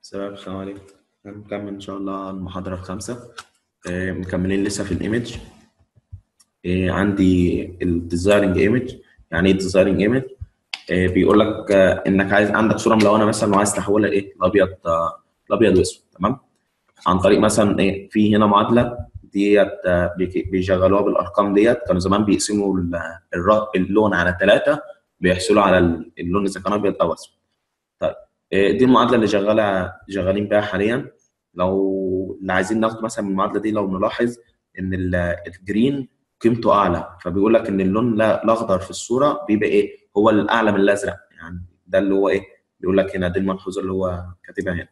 شباب السلام عليكم هنكمل ان شاء الله المحاضرة الخامسة آه، مكملين لسه في الايمج آه، عندي الديزايرنج ايمج يعني ايه ديزايرنج ايمج بيقول لك آه، انك عايز عندك صورة ملونة مثلا وعايز تحولها لايه لابيض آه، لابيض واسود تمام عن طريق مثلا ايه في هنا معادلة ديت آه، بيك- بيشغلوها بالارقام ديت كانوا زمان بيقسموا ال- الر- اللون على ثلاثة بيحصلوا على ال- اللون اذا كان ابيض او اسود طيب آه، دي المعادله اللي شغاله شغالين بيها حاليا لو اللي عايزين ناخد مثلا من المعادله دي لو نلاحظ ان ال- الجرين قيمته اعلى فبيقول لك ان اللون لا- الاخضر في الصوره بيبقى ايه هو الاعلى من الازرق يعني ده اللي هو ايه بيقول لك هنا دي الملحوظه اللي هو كاتبها هنا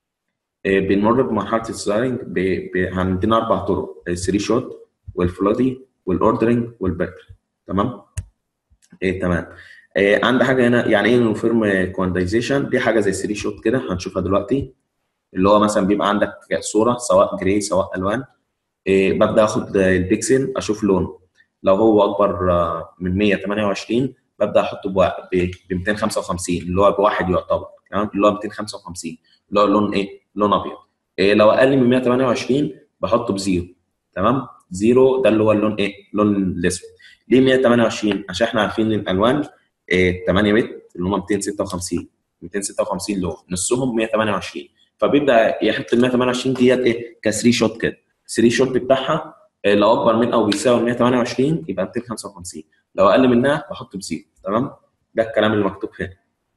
آه، بنمر بمرحله الديزايننج ب- ب- عندنا اربع طرق الثري شوت والفلودي والاوردرنج والبيربل تمام ايه تمام إيه عندي حاجه هنا يعني ايه يونيفورم كوانتايزيشن دي حاجه زي 3 شوت كده هنشوفها دلوقتي اللي هو مثلا بيبقى عندك صوره سواء جراي سواء الوان إيه ببدا اخد البيكسل اشوف لونه لو هو اكبر آه، من 128 ببدا احطه ب 255 اللي هو بواحد يعتبر تمام اللي هو 255 اللي هو لون ايه لون ابيض إيه لو اقل من 128 بحطه بزيرو تمام زيرو ده اللي هو اللون ايه لون الاسود ليه 128 عشان احنا عارفين ان الالوان إيه 8 بت اللي هم 256 256 لون نصهم 128 فبيبدا يحط ال 128 ديت ايه ك 3 شوت كده 3 شوت بتاعها إيه لو اكبر من او بيساوي 128 يبقى 255 لو اقل منها بحط بزيرو تمام ده الكلام اللي مكتوب هنا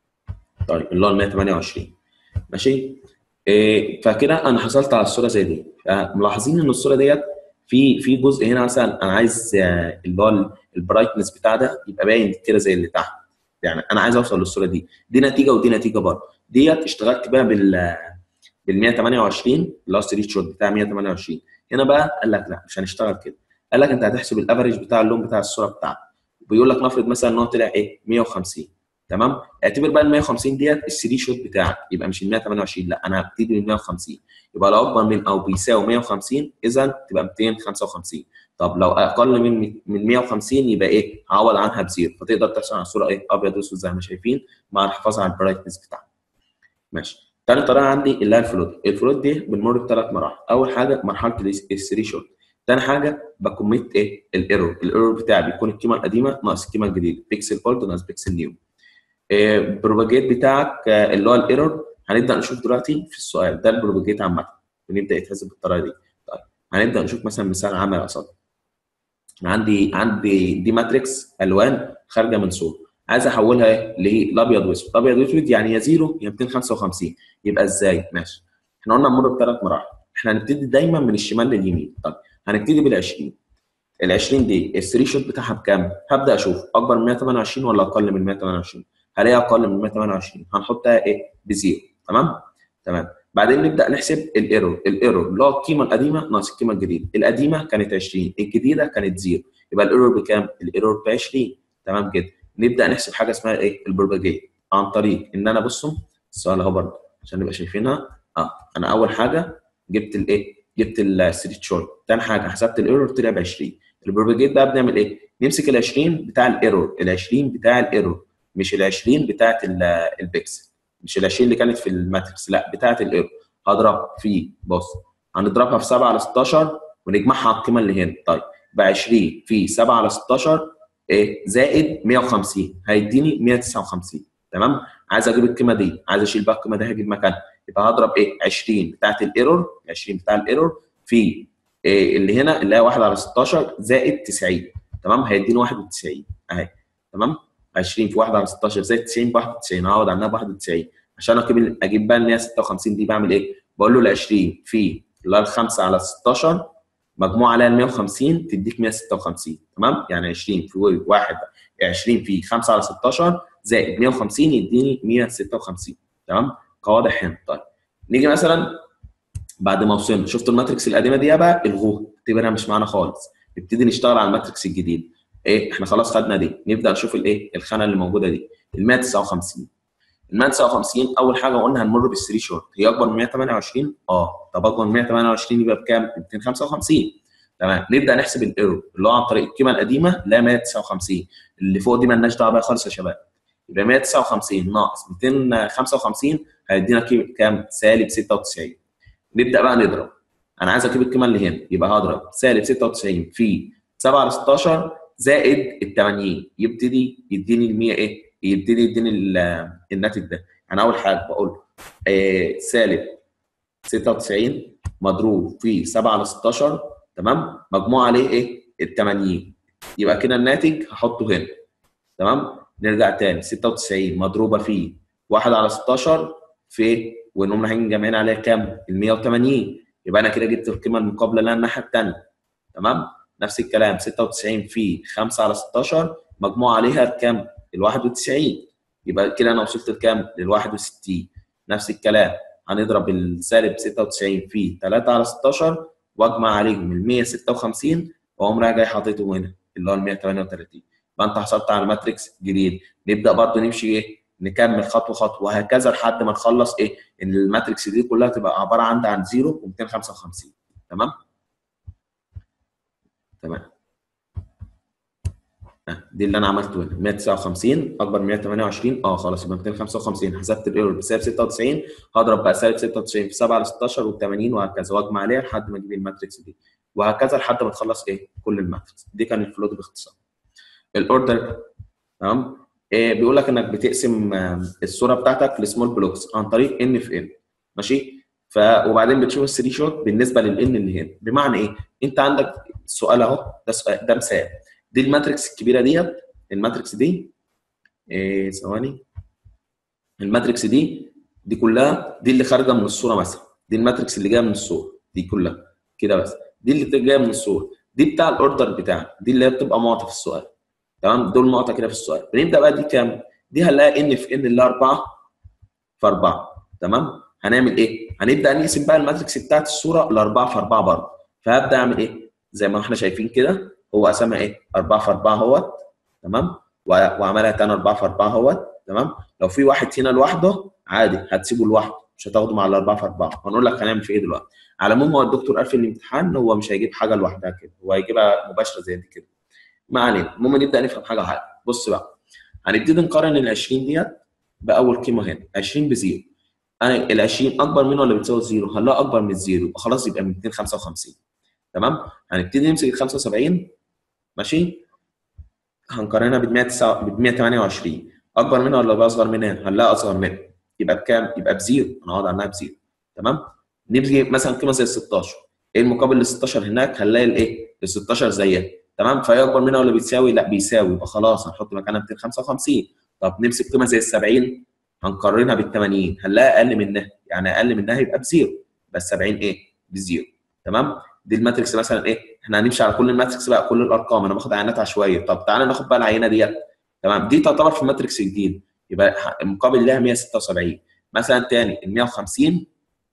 طيب اللي هو ال 128 ماشي إيه فكده انا حصلت على الصوره زي دي ملاحظين ان الصوره ديت في في جزء هنا مثلا انا عايز آه، اللي هو البرايتنس بتاع ده يبقى باين كده زي اللي تحت يعني انا عايز اوصل للصوره دي دي نتيجه ودي نتيجه برضه ديت اشتغلت بقى بال بال 128 اللي هو 3 شوت بتاع 128 هنا بقى قال لك لا مش هنشتغل كده قال لك انت هتحسب الافرج بتاع اللون بتاع الصوره بتاعتك بيقول لك نفرض مثلا ان هو طلع ايه 150 تمام اعتبر بقى ال 150 ديت ال 3 شوت بتاعك يبقى مش ال 128 لا انا هبتدي من 150 يبقى لو اكبر من او بيساوي 150 اذا تبقى 255 طب لو اقل من من 150 يبقى ايه عوض عنها بزيرو فتقدر تحصل على الصوره ايه ابيض واسود زي ما شايفين مع الحفاظ على البرايتنس بتاعها ماشي تاني طريقه عندي اللي هي الفلوت الفلوت دي بنمر بثلاث مراحل اول حاجه مرحله الثري شوت تاني حاجه بكميت ايه الايرور الايرور بتاعي بيكون القيمه القديمه ناقص القيمه الجديده بيكسل اولد ناقص بيكسل نيو البروباجيت بتاعك آه، اللي هو الايرور هنبدا نشوف دلوقتي في السؤال ده البروباجيت عامه بنبدا يتحسب بالطريقه دي طيب هنبدا نشوف مثلا مثال عمل قصاد عندي عندي دي ماتريكس الوان خارجه من صوره عايز احولها ايه لايه لابيض واسود ابيض واسود يعني يا زيرو يا 255 يبقى ازاي ماشي احنا قلنا نمر بثلاث مراحل احنا هنبتدي دايما من الشمال لليمين طيب هنبتدي بال 20 ال 20 دي الثري شوت بتاعها بكام؟ هبدا اشوف اكبر من 128 ولا اقل من 128 هلاقيها اقل من 128 هنحطها ايه؟ بزيرو تمام؟ تمام بعدين نبدا نحسب الايرور الايرور اللي هو القيمه القديمه ناقص القيمه الجديده القديمه كانت 20 الجديده كانت زيرو يبقى الايرور بكام؟ الايرور ب 20 تمام كده نبدا نحسب حاجه اسمها ايه؟ البروباجيت عن طريق ان انا بصوا السؤال اهو برضه عشان نبقى شايفينها اه انا اول حاجه جبت الايه؟ جبت الثري شوت ثاني حاجه حسبت الايرور طلع ب 20 البروباجيت بقى بنعمل ايه؟ نمسك ال 20 بتاع الايرور ال 20 بتاع الايرور مش ال 20 بتاعت ال- البيكسل مش ال 20 اللي كانت في الماتريكس لا بتاعت الايرور هضرب في بص هنضربها في 7 على 16 ونجمعها على القيمه اللي هنا طيب ب 20 في 7 على 16 ايه زائد 150 هيديني 159 تمام عايز اجيب القيمه دي عايز اشيل بقى القيمه دي هجيب مكانها يبقى هضرب ايه 20 بتاعت الايرور 20 بتاع الايرور في إيه اللي هنا اللي هي 1 على 16 زائد 90 تمام هيديني 91 اهي تمام 20 في 1 على 16 زائد 90 ب 91 هقعد عنها ب 91 عشان اجيب اجيب بقى ال 156 دي بعمل ايه؟ بقول له ال 20 في اللي هي ال 5 على 16 مجموع عليها ال 150 تديك 156 تمام؟ يعني 20 في 1 20 في 5 على 16 زائد 150 يديني 156 تمام؟ كواضح هنا طيب نيجي مثلا بعد ما وصلنا شفت الماتريكس القديمه دي بقى الغوها اعتبرها مش معانا خالص نبتدي نشتغل على الماتريكس الجديد ايه احنا خلاص خدنا دي نبدا نشوف الايه الخانه اللي موجوده دي ال 159 ال 159 اول حاجه قلنا هنمر بالثري شورت هي اكبر من 128 اه طب اكبر من 128 يبقى بكام 255 تمام نبدا نحسب الايرور اللي هو عن طريق القيمه القديمه لا 159 اللي فوق دي مالناش دعوه بيها خالص يا شباب يبقى 159 ناقص 255 هيدينا قيمه كام؟ سالب 96 نبدا بقى نضرب انا عايز اجيب القيمه اللي هنا يبقى هضرب سالب 96 في 7 على 16 زائد ال 80 يبتدي يديني ال 100 ايه؟ يبتدي يديني الناتج ده انا اول حاجه بقول آه سالب 96 مضروب في 7 على 16 تمام مجموع عليه ايه؟ ال 80 يبقى كده الناتج هحطه هنا تمام نرجع تاني 96 مضروبه في 1 على 16 في ونقوم رايحين جامعين عليها كام؟ ال 180 يبقى انا كده جبت القيمه المقابله لها الناحيه الثانيه تمام؟ نفس الكلام 96 في 5 على 16 مجموع عليها كام؟ ال 91 يبقى كده انا وصلت لكام؟ لل 61 نفس الكلام هنضرب السالب 96 في 3 على 16 واجمع عليهم ال 156 واقوم رايح جاي حاططهم هنا اللي هو ال 138 يبقى انت حصلت على ماتريكس جديد نبدا برضو نمشي ايه؟ نكمل خطوه خطوه وهكذا لحد ما نخلص ايه؟ ان الماتريكس دي كلها تبقى عباره عن عن 0 و255 تمام؟ تمام دي اللي انا عملته هنا 159 اكبر من 128 اه خلاص يبقى 255 حسبت الايرور بسالب 96 هضرب بقى سالب 96 في 7 على 16 و80 وهكذا واجمع عليها لحد ما اجيب الماتريكس دي وهكذا لحد ما تخلص ايه كل الماتريكس دي كان الفلوت باختصار الاوردر تمام إيه بيقول لك انك بتقسم الصوره بتاعتك لسمول بلوكس عن طريق ان في ان ماشي ف وبعدين بتشوف الثري شوت بالنسبه للان اللي هنا بمعنى ايه انت عندك سؤال اهو ده سؤال ده مثال دي الماتريكس الكبيره ديت الماتريكس دي إيه ثواني الماتريكس دي دي كلها دي اللي خارجه من الصوره مثلا دي الماتريكس اللي جايه من الصوره دي كلها كده بس دي اللي جايه من الصوره دي بتاع الاوردر بتاعك دي اللي هي بتبقى معطى في السؤال تمام دول معطى كده في السؤال بنبدا بقى دي كام دي هنلاقي ان في ان اللي 4 في 4 تمام هنعمل ايه هنبدا نقسم بقى الماتريكس بتاعت الصوره ل 4 في 4 برضه فهبدا اعمل ايه زي ما احنا شايفين كده هو قسمها ايه 4 في 4 اهوت تمام وعملها تاني 4 في 4 اهوت تمام لو في واحد هنا لوحده عادي هتسيبه لوحده مش هتاخده مع ال 4 في 4 هنقول لك هنعمل في ايه دلوقتي على العموم هو الدكتور قال في الامتحان هو مش هيجيب حاجه لوحدها كده هو هيجيبها مباشره زي دي كده ما علينا المهم نبدا نفهم حاجه حاجه بص بقى هنبتدي نقارن ال 20 ديت باول قيمه هنا 20 بزيرو انا ال 20 اكبر منه ولا بتساوي زيرو؟ هنلاقي اكبر من الزيرو يبقى خلاص يبقى 255 تمام هنبتدي نمسك ال 75 ماشي هنقارنها ب 128 اكبر منها ولا اصغر منها؟ هنلاقي اصغر منها يبقى بكام؟ يبقى بزيرو هنقعد عنها بزيرو تمام؟ نيجي مثلا قيمه زي ال 16 ايه المقابل لل 16 هناك؟ هنلاقي الايه؟ ال 16 زيها تمام فهي اكبر منها ولا بتساوي؟ لا بيساوي يبقى خلاص هنحط مكانها 255 طب نمسك قيمه زي ال 70 هنقارنها بال 80 هنلاقي اقل منها يعني اقل منها يبقى بزيرو بس 70 ايه؟ بزيرو تمام؟ دي الماتريكس مثلا ايه؟ احنا هنمشي على كل الماتريكس بقى كل الارقام انا باخد عينات عشوائيه طب تعالى ناخد بقى العينه ديت تمام دي تعتبر في ماتريكس جديد يبقى المقابل لها 176 مثلا تاني ال 150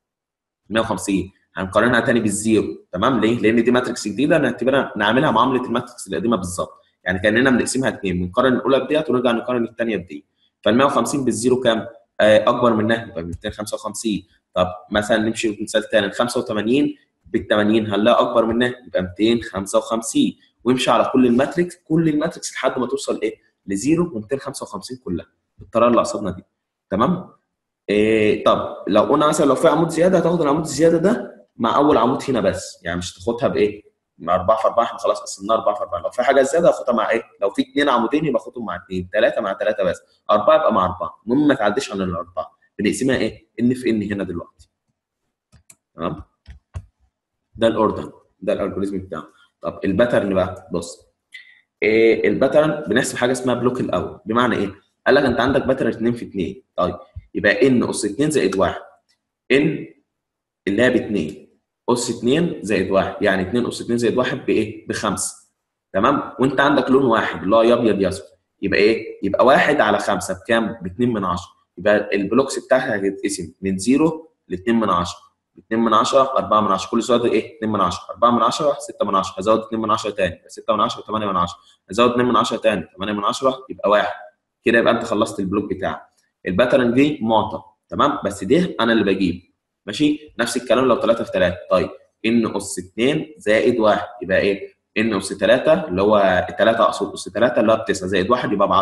150 هنقارنها تاني بالزيرو تمام ليه؟ لان دي ماتريكس جديده نعتبرها نعملها معامله الماتريكس القديمه بالظبط يعني كاننا بنقسمها اثنين بنقارن الاولى بديت ونرجع نقارن الثانيه بدي فال 150 بالزيرو كام؟ آه اكبر منها يبقى 255 طب مثلا نمشي مثال ثاني ال 85 بال 80 هنلاقي اكبر منها يبقى 255 وامشي على كل الماتريكس كل الماتريكس لحد ما توصل ايه؟ لزيرو و255 كلها بالطريقه اللي قصدنا دي تمام؟ إيه طب لو قلنا مثلا لو في عمود زياده هتاخد العمود الزياده ده مع اول عمود هنا بس يعني مش تاخدها بايه؟ مع 4 في 4 احنا خلاص قسمناها 4 في 4 لو في حاجه زياده هاخدها مع ايه؟ لو في اثنين عمودين يبقى اخدهم مع اثنين ثلاثه مع ثلاثه بس اربعه يبقى مع اربعه المهم ما تعديش عن الاربعه بنقسمها ايه؟ ان في ان هنا دلوقتي تمام؟ ده الاوردر ده الالجوريزم بتاعه طب الباترن بقى بص إيه الباترن بنحسب حاجه اسمها بلوك الاول بمعنى ايه؟ قال لك انت عندك باترن 2 في 2 طيب يبقى ان اس 2 زائد 1 ان اللي هي ب 2 اس 2 زائد 1 يعني 2 اس 2 زائد 1 بايه؟ بخمسه تمام؟ وانت عندك لون واحد اللي هو يا ابيض يا اسود يبقى ايه؟ يبقى 1 على 5 بكام؟ ب 2 من 10 يبقى البلوكس بتاعها هتتقسم من 0 ل 2 من 10 2 من 10 4 من 10 كل سؤال ايه 2 من 10 4 من 10 6 من 10 هزود 2 من 10 تاني 6 من 10 8 من 10 هزود 2 من 10 تاني 8 من 10 يبقى 1 كده يبقى انت خلصت البلوك بتاعك الباترن دي معطى تمام بس ده انا اللي بجيب ماشي نفس الكلام لو 3 في 3 طيب ان اس 2 زائد 1 يبقى ايه ان اس 3 اللي هو 3 اقصد اس 3 اللي هو ب 9 زائد 1 يبقى ب 10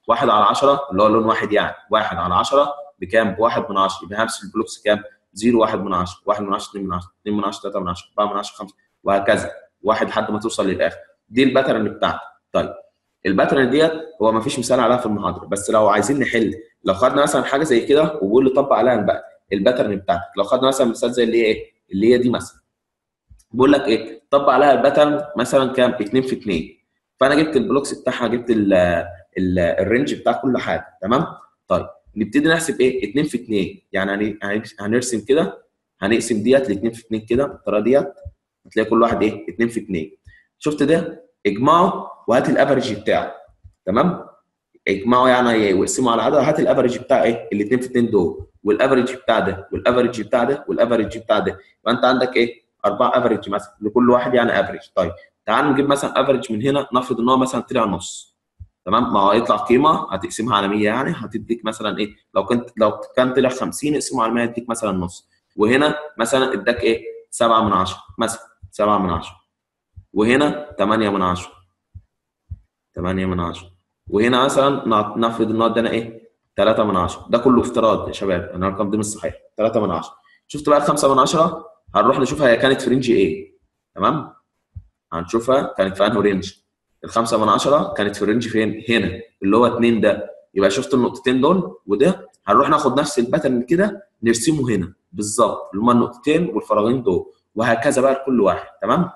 1 على 10 اللي هو لون واحد يعني 1 على 10 بكام؟ بواحد من 10 يبقى همس البلوكس كام؟ 0 1 من 10 1 من 10 2 من 10 2 من 10 3 من 10 4 من 10 5 وهكذا واحد لحد ما توصل للاخر دي الباترن بتاعتك طيب الباترن ديت هو ما فيش مثال عليها في المحاضره بس لو عايزين نحل لو خدنا مثلا حاجه زي كده وبقول لي طبق عليها بقى الباترن بتاعتك لو خدنا مثلا مثال زي اللي هي ايه اللي هي دي مثلا بقول لك ايه طبق عليها الباترن مثلا كام 2 في 2 فانا جبت البلوكس بتاعها جبت ال ال الرينج بتاع كل حاجه تمام طيب نبتدي نحسب ايه 2 في 2 يعني هنرسم كده هنقسم ديت ل 2 في 2 كده بالطريقه ديت هتلاقي كل واحد ايه 2 في 2 شفت ده اجمعه وهات الافرج بتاعه تمام اجمعه يعني واقسمه على عدد هات الافرج بتاع ايه ال 2 في 2 دول والافرج بتاع ده والافرج بتاع ده والافرج بتاع ده يبقى انت عندك ايه اربع افرج مثلا لكل واحد يعني افرج طيب تعال نجيب مثلا افرج من هنا نفرض ان هو مثلا طلع نص تمام ما هو هيطلع قيمه هتقسمها على 100 يعني هتديك مثلا ايه لو كنت لو كان طلع 50 اقسمه على 100 يديك مثلا نص وهنا مثلا اداك ايه 7 من 10 مثلا 7 من 10 وهنا 8 من 10 8 من 10 وهنا مثلا نفرض ان هو ادانا ايه 3 من 10 ده كله افتراض يا شباب انا الارقام دي مش صحيحه 3 من 10 شفت بقى ال 5 من 10 هنروح نشوفها هي كانت في رينج ايه تمام هنشوفها كانت في انهي رينج ال 5 من 10 كانت في الرينج فين هنا اللي هو 2 ده يبقى شفت النقطتين دول وده هنروح ناخد نفس الباترن كده نرسمه هنا بالظبط اللي هما النقطتين والفراغين دول وهكذا بقى لكل واحد تمام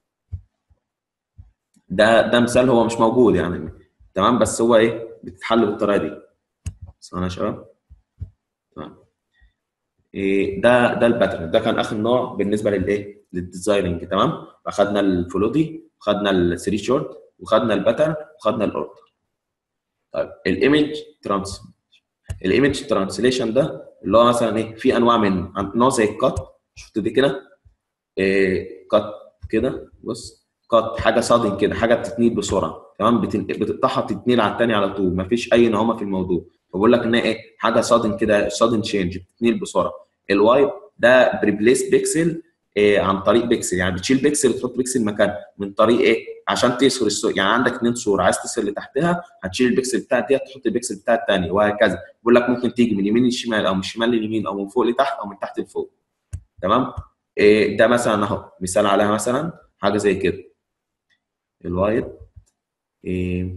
ده ده مثال هو مش موجود يعني تمام بس هو ايه بتتحل بالطريقه دي ثواني يا شباب تمام إيه ده ده الباترن ده كان اخر نوع بالنسبه للايه للديزايننج تمام اخذنا الفلودي وخدنا الثري شورت وخدنا الباترن وخدنا الاوردر طيب الايمج ترانس الايمج ترانسليشن ده اللي هو مثلا ايه في انواع من نوع زي الكات شفت دي كده إيه كات كده بص كات حاجه صادم كده حاجه بتتنيل بسرعه تمام بتقطعها بتتنيل على الثانيه على طول مفيش اي نعومه في الموضوع فبقول لك ان ايه حاجه صادم كده صادم تشينج بتتنيل بسرعه الوايب ده بريبليس بيكسل إيه عن طريق بيكسل يعني بتشيل بيكسل وتحط بيكسل مكانه من طريق ايه عشان تيسر الصوره يعني عندك اثنين صوره عايز تيسر اللي تحتها هتشيل البيكسل بتاع دي تحط البيكسل بتاع الثاني وهكذا بيقول لك ممكن تيجي من اليمين للشمال او من الشمال لليمين او من فوق لتحت او من تحت لفوق تمام إيه ده مثلا اهو مثال عليها مثلا حاجه زي كده الوايت إيه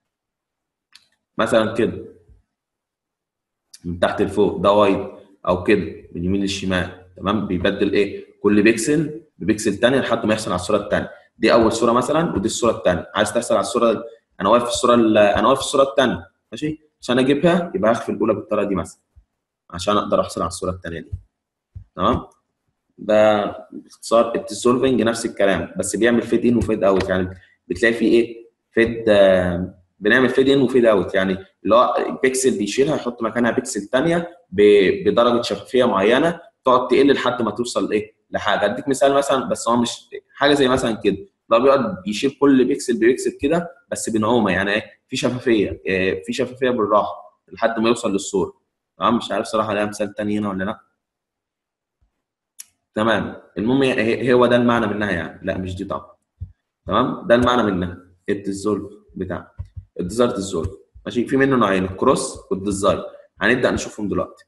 مثلا كده من تحت لفوق ده وايت او كده من اليمين للشمال تمام بيبدل ايه كل بيكسل ببيكسل ثاني لحد ما يحصل على الصوره الثانيه دي اول صوره مثلا ودي الصوره الثانيه عايز تحصل على الصوره انا واقف في الصوره انا واقف في الصوره الثانيه ماشي عشان اجيبها يبقى هخفي الاولى بالطريقه دي مثلا عشان اقدر احصل على الصوره الثانيه دي تمام ده باختصار الديسولفنج نفس الكلام بس بيعمل فيد ان وفيد اوت يعني بتلاقي فيه ايه فيد آه بنعمل فيد ان وفيد اوت يعني اللي هو بيكسل بيشيلها يحط مكانها بيكسل ثانيه بدرجه شفافيه معينه تقعد تقل لحد ما توصل ايه لحاجه اديك مثال مثلا بس هو مش حاجه زي مثلا كده لو بيقعد يشيل كل بيكسل ببيكسل كده بس بنعومه يعني ايه في شفافيه إيه في شفافيه بالراحه لحد ما يوصل للصوره تمام مش عارف صراحه لها مثال تاني هنا ولا لا تمام المهم هو ده المعنى منها يعني لا مش دي طبعا تمام ده المعنى منها الديزولف بتاع الديزاير ديزولف ماشي في منه نوعين الكروس والديزاير هنبدا نشوفهم دلوقتي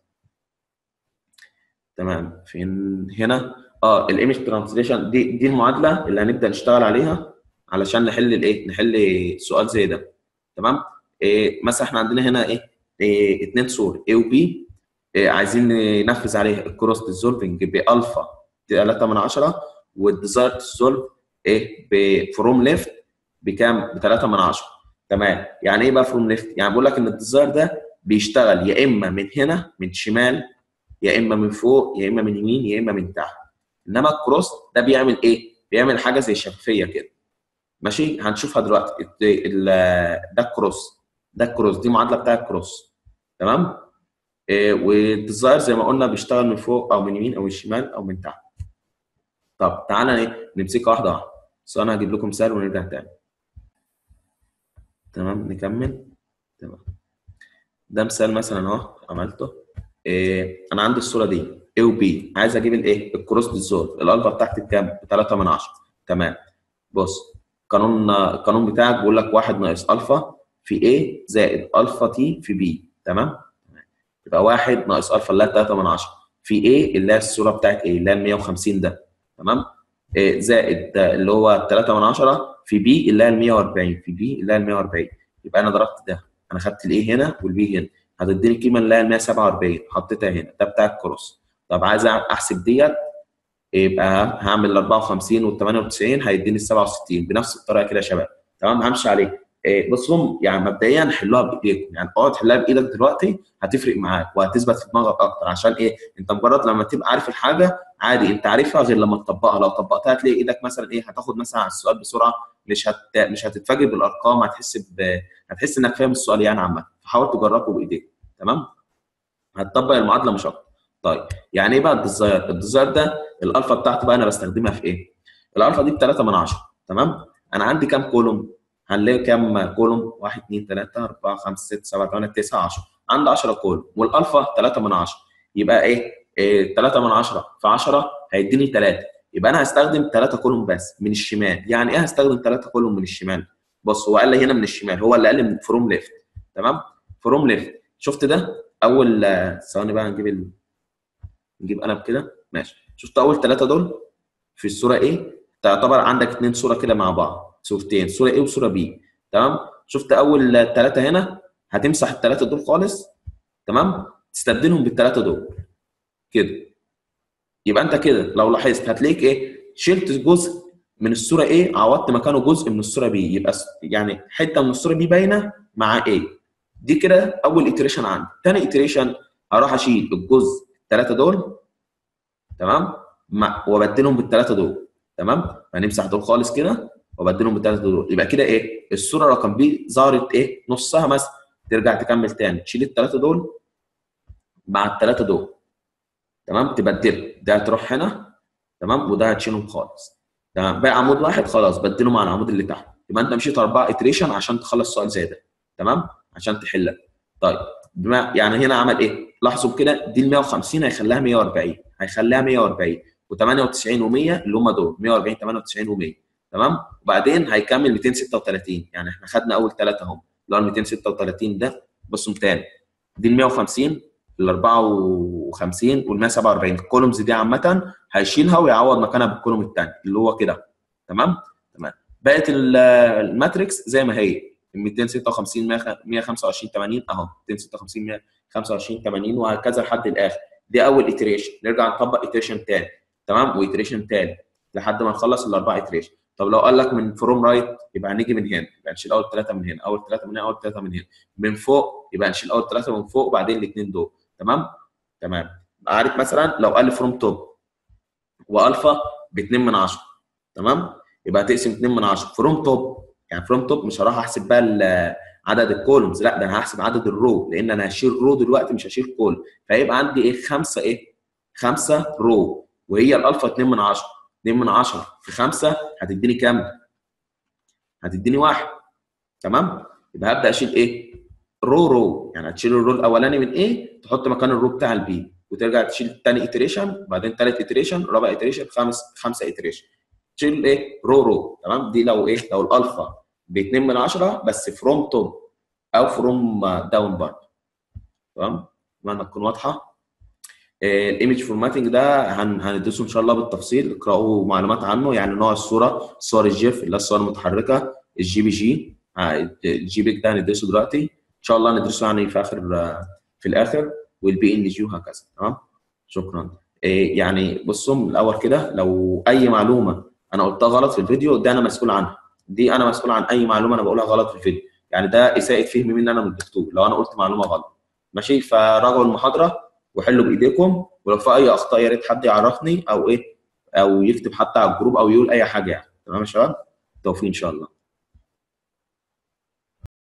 تمام فين هنا اه الايمج ترانسليشن دي دي المعادله اللي هنبدا نشتغل عليها علشان نحل الايه نحل سؤال زي ده تمام إيه مثلا احنا عندنا هنا ايه, إيه اتنين صور A و B إيه عايزين ننفذ عليها الكروس ديزولفنج بالفا 3 من 10 والديزاير ديزولف ايه بفروم ليفت بكام ب 3 من 10 تمام يعني ايه بقى فروم ليفت يعني بقول لك ان الديزاير ده بيشتغل يا اما من هنا من شمال يا اما من فوق يا اما من يمين يا اما من تحت انما الكروس ده بيعمل ايه بيعمل حاجه زي شفافيه كده ماشي هنشوفها دلوقتي ده الكروس ده الكروس دي معادله بتاع الكروس تمام إيه والديزاير زي ما قلنا بيشتغل من فوق او من يمين او من شمال او من تحت طب تعالى ايه نمسكها واحده واحده بس انا هجيب لكم مثال ونرجع تاني تمام نكمل تمام ده مثال مثلا اهو عملته إيه انا عندي الصوره دي A و B عايز اجيب الايه الكروس ديزولف الالفا بتاعتي بكام ب 3 من 10 تمام بص قانون القانون بتاعك بيقول لك 1 ناقص الفا في A زائد الفا تي في B تمام يبقى واحد ناقص الفا اللي هي 3 من 10 في A اللي هي الصوره بتاعت A اللي هي ال 150 ده تمام إيه زائد ده اللي هو 3 من 10 في B اللي هي ال 140 في B اللي هي ال 140 يبقى انا ضربت ده انا خدت الايه هنا والبي هنا هتديني القيمه اللي هي ال 147 حطيتها هنا ده بتاع الكروس طب عايز احسب ديت يبقى هعمل ال 54 وال 98 هيديني ال 67 بنفس الطريقه كده يا شباب تمام همشي عليه إيه بصوا يعني مبدئيا حلوها بايديكم يعني اقعد حلها بايدك دلوقتي هتفرق معاك وهتثبت في دماغك اكتر عشان ايه انت مجرد لما تبقى عارف الحاجه عادي انت عارفها غير لما تطبقها لو طبقتها هتلاقي ايدك مثلا ايه هتاخد مثلا على السؤال بسرعه مش هت... مش هتتفاجئ بالارقام هتحس ب... هتحس انك فاهم السؤال يعني عامه فحاول تجربه بايديك تمام هتطبق المعادله مش اكتر طيب يعني ايه بقى الديزاير الديزاير ده الالفا بتاعته بقى انا بستخدمها في ايه الالفا دي ب 3 من 10 تمام انا عندي كام كولوم هنلاقي كام كولوم 1 2 3 4 5 6 7 8 9 10 عندي 10 كولوم والالفا 3 من 10 يبقى ايه, إيه 3 من 10 في 10 هيديني 3 يبقى انا هستخدم 3 كولوم بس من الشمال يعني ايه هستخدم 3 كولوم من الشمال بص هو قال لي هنا من الشمال هو اللي قال لي فروم ليفت تمام فروم ليفت شفت ده اول ثواني بقى نجيب ال... نجيب قلم كده ماشي شفت اول ثلاثه دول في الصوره ايه تعتبر عندك اثنين صوره كده مع بعض صورتين صوره ايه وصوره بي تمام شفت اول ثلاثه هنا هتمسح الثلاثه دول خالص تمام تستبدلهم بالثلاثه دول كده يبقى انت كده لو لاحظت هتلاقيك ايه شلت جزء من الصوره ايه عوضت مكانه جزء من الصوره بي يبقى يعني حته من الصوره بي باينه مع ايه دي كده اول اتريشن عندي تاني اتريشن هروح اشيل الجزء الثلاثه دول تمام مع وابدلهم بالثلاثه دول تمام هنمسح دول خالص كده وابدلهم بالثلاثه دول يبقى كده ايه الصوره رقم بي ظهرت ايه نصها مثلا ترجع تكمل تاني تشيل الثلاثه دول مع الثلاثه دول تمام تبدل ده هتروح هنا تمام وده هتشيلهم خالص تمام باقي عمود واحد خلاص بدله مع العمود اللي تحت يبقى انت مشيت اربعه اتريشن عشان تخلص سؤال زي ده تمام عشان تحلها طيب بما يعني هنا عمل ايه لاحظوا كده دي ال 150 هيخليها 140 هيخليها 140 و98 و100 اللي هم دول 140 98 و100 تمام وبعدين هيكمل 236 يعني احنا خدنا اول ثلاثه اهم اللي هو ال 236 ده بصوا تاني دي ال 150 ال 54 وال 147 الكولومز دي عامه هيشيلها ويعوض مكانها بالكولوم الثاني اللي هو كده تمام تمام بقت الماتريكس زي ما هي 256 125 80 اهو 256 125 80 وهكذا لحد الاخر دي اول اتريشن نرجع نطبق اتريشن ثاني تمام واتريشن ثالث لحد ما نخلص الاربع اتريشن طب لو قال لك من فروم رايت يبقى هنيجي من هنا يبقى نشيل اول ثلاثه من هنا اول ثلاثه من هنا اول ثلاثه من هنا من فوق يبقى نشيل اول ثلاثه من فوق وبعدين الاثنين دول تمام تمام عارف مثلا لو قال لي فروم توب والفا ب 2 من 10 تمام يبقى هتقسم 2 من 10 فروم توب يعني فروم توب مش هروح احسب بقى عدد الكولومز لا ده انا هحسب عدد الرو لان انا هشيل رو دلوقتي مش هشيل كول فيبقى عندي ايه خمسه ايه خمسه رو وهي الالفا 2 من 10 2 من 10 في 5 هتديني كام؟ هتديني واحد تمام؟ يبقى هبدا اشيل ايه؟ رو رو يعني هتشيل الرو الاولاني من ايه؟ تحط مكان الرو بتاع البي وترجع تشيل تاني اتريشن وبعدين تالت اتريشن رابع اتريشن خامس خمسه اتريشن تشيل ايه؟ رو رو تمام؟ دي لو ايه؟ لو الالفا ب 2 من 10 بس فروم توب او فروم داون برضه تمام؟ اتمنى تكون واضحه الايمج فورماتنج ده هندرسه ان شاء الله بالتفصيل اقراوا معلومات عنه يعني نوع الصوره صور الجيف اللي هي الصور المتحركه الجي بي جي الجي بيك ده هندرسه دلوقتي ان شاء الله ندرسه يعني في اخر في الاخر والبي ان جي وهكذا تمام شكرا يعني بصوا من الاول كده لو اي معلومه انا قلتها غلط في الفيديو ده انا مسؤول عنها دي انا مسؤول عن اي معلومه انا بقولها غلط في الفيديو يعني ده اساءه فهم مني انا من الدكتور لو انا قلت معلومه غلط ماشي فراجعوا المحاضره وحلوا بايديكم ولو في اي اخطاء يا ريت حد يعرفني او ايه او يكتب حتى على الجروب او يقول اي حاجه يعني تمام يا شباب توفيق ان شاء الله